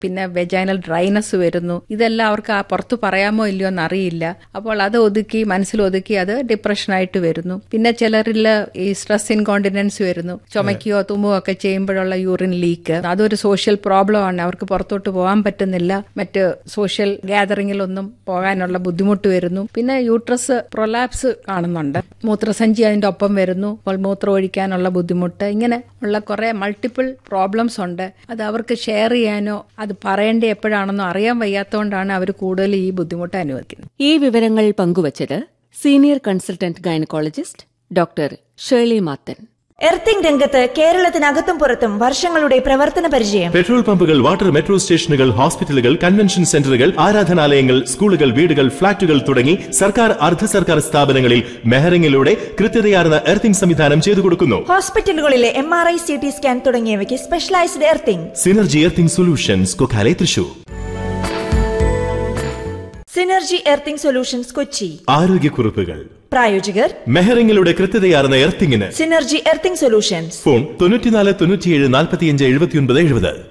പിന്നെ vaginal dryness വരുന്നു ഇതെല്ലാം അവർക്ക് ആ പുറത്ത് പറയാമോ ഇല്ലയോ എന്ന് അറിയില്ല അപ്പോൾ അത് ഒതുക്കി മനസ്സിൽ ഒതുക്കി അത് ഡിപ്രഷനായിട്ട് വരുന്നു പിന്നെ ചിലരിൽ ഈ സ്ട്രെസ് ഇൻകോണ്ടിനൻസ് വരുന്നു ചുമക്കുകയോ തുമ്മുകയോ ഒക്കെ ചെയ്യുമ്പോഴുള്ള യൂറിൻ ലീക്ക് അതൊരു സോഷ്യൽ പ്രോബ്ലം ആണ് അവർക്ക് പുറത്തോട്ട് പോകാൻ പറ്റുന്നില്ല മറ്റ് സോഷ്യൽ ഗ്യാതറിങ്ങിലൊന്നും പോകാനുള്ള ബുദ്ധിമുട്ട് വരുന്നു പിന്നെ യൂട്രസ് പ്രൊലാപ്സ് കാണുന്നുണ്ട് മൂത്രസഞ്ചി അതിന്റെ ഒപ്പം വരുന്നു അപ്പോൾ മൂത്രം ഒഴിക്കാനുള്ള ബുദ്ധിമുട്ട് ഇങ്ങനെ ഉള്ള കുറെ മൾട്ടിപ്പിൾ പ്രോബ്ലംസ് ഉണ്ട് അത് അവർക്ക് ഷെയർ ചെയ്യാനോ അത് പറയേണ്ട എപ്പോഴാണെന്നോ അറിയാൻ വയ്യാത്തതുകൊണ്ടാണ് അവർ കൂടുതൽ ഈ ബുദ്ധിമുട്ട് അനുഭവിക്കുന്നത് ഈ വിവരങ്ങൾ പങ്കുവച്ചത് senior consultant gynaecologist doctor Shirley Mathen earthing രംഗത്ത് കേരളത്തിനകത്തും പുറത്തും വർഷങ്ങളുടെ പ്രവർത്തന പരിചയം പെട്രോൾ പമ്പുകൾ വാട്ടർ മെട്രോ സ്റ്റേഷനുകൾ ഹോസ്പിറ്റലുകൾ കൺവെൻഷൻ സെന്ററുകൾ ആരാധനാലയങ്ങൾ സ്കൂളുകൾ വീടുകൾ ഫ്ളാറ്റുകൾ തുടങ്ങി സർക്കാർ അർദ്ധ സർക്കാർ സ്ഥാപനങ്ങളിൽ മെഹറിംഗിലൂടെ കൃത്യതയാർന്ന എർത്തിംഗ് സംവിധാനം ചെയ്തു കൊടുക്കുന്നു ഹോസ്പിറ്റലുകളിലെ M R I C T scan തുടങ്ങിയവയ്ക്ക് specialised earthing synergy earthing solutions Kokkale Thrissur synergy earthing solutions Kochi ആരോഗ്യക്കുറിപ്പുകൾ പ്രായോജകർ മെഹറിംഗിലൂടെ കൃത്യതയാർന്ന എർത്തിങ്ങിന് സിനർജി എർത്തിംഗ് സൊല്യൂഷൻസ് ഫോൺ തൊണ്ണൂറ്റിനാല് തൊണ്ണൂറ്റിയേഴ് നാൽപ്പത്തിയഞ്ച് എഴുപത്തിയൊൻപത് എഴുപത്